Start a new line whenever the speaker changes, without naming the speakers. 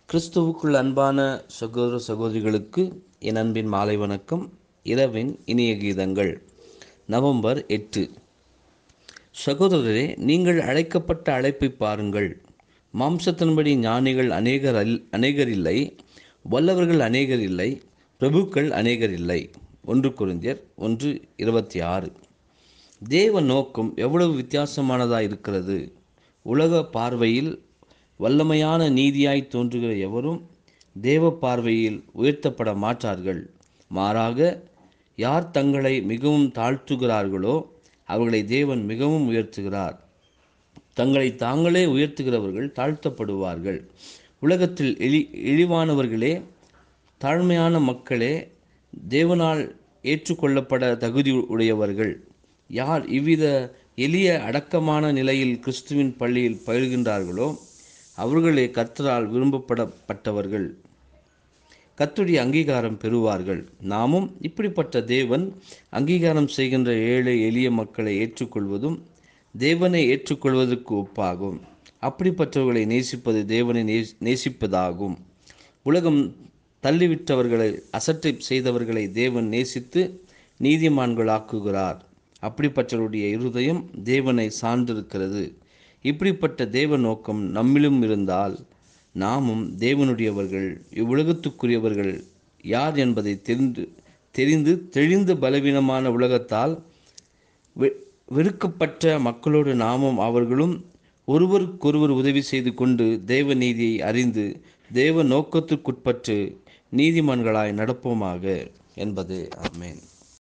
கிறிஸ்துவுக்குள் அன்பான சகோதர சகோதரிகளுக்கு என் அன்பின் மாலை வணக்கம் இரவின் இனிய கீதங்கள் நவம்பர் எட்டு சகோதரரே நீங்கள் அழைக்கப்பட்ட அழைப்பை பாருங்கள் மாம்சத்தின்படி ஞானிகள் அநேகர் அல் அநேகர் இல்லை வல்லவர்கள் அநேகர் இல்லை பிரபுக்கள் அநேகர் இல்லை ஒன்று குறிந்தியர் ஒன்று இருபத்தி ஆறு தேவ நோக்கம் எவ்வளவு வித்தியாசமானதாக இருக்கிறது உலக பார்வையில் வல்லமையான நீதியாய் தோன்றுகிற எவரும் தேவ பார்வையில் உயர்த்தப்பட மாட்டார்கள் மாறாக யார் தங்களை மிகவும் தாழ்த்துகிறார்களோ அவர்களை தேவன் மிகவும் உயர்த்துகிறார் தங்களை தாங்களே உயர்த்துகிறவர்கள் தாழ்த்தப்படுவார்கள் உலகத்தில் இழி இழிவானவர்களே தாழ்மையான மக்களே தேவனால் ஏற்றுக்கொள்ளப்பட தகுதி உடையவர்கள் யார் இவ்வித எளிய அடக்கமான நிலையில் கிறிஸ்துவின் பள்ளியில் பயில்கின்றார்களோ அவர்களே கர்த்தரால் விரும்பப்படப்பட்டவர்கள் கத்துடைய அங்கீகாரம் பெறுவார்கள் நாமும் இப்படிப்பட்ட தேவன் அங்கீகாரம் செய்கின்ற ஏழை எளிய மக்களை ஏற்றுக்கொள்வதும் தேவனை ஏற்றுக்கொள்வதற்கு ஒப்பாகும் அப்படிப்பட்டவர்களை நேசிப்பது தேவனை நே நேசிப்பதாகும் உலகம் தள்ளிவிட்டவர்களை அசட்டை செய்தவர்களை தேவன் நேசித்து நீதிமான்களாக்குகிறார் அப்படிப்பட்டவருடைய இருதயம் தேவனை சார்ந்திருக்கிறது இப்படிப்பட்ட தேவ நோக்கம் நம்மிலும் இருந்தால் நாமும் தேவனுடையவர்கள் இவ்வுலகத்துக்குரியவர்கள் யார் என்பதை தெரிந்து தெரிந்து தெளிந்து பலவீனமான உலகத்தால் வெறுக்கப்பட்ட மக்களோடு நாமும் அவர்களும் ஒருவருக்கொருவர் உதவி செய்து கொண்டு தேவ நீதியை அறிந்து தேவ நோக்கத்திற்குட்பட்டு நீதிமான்களாய் நடப்போமாக என்பது ஆமேன்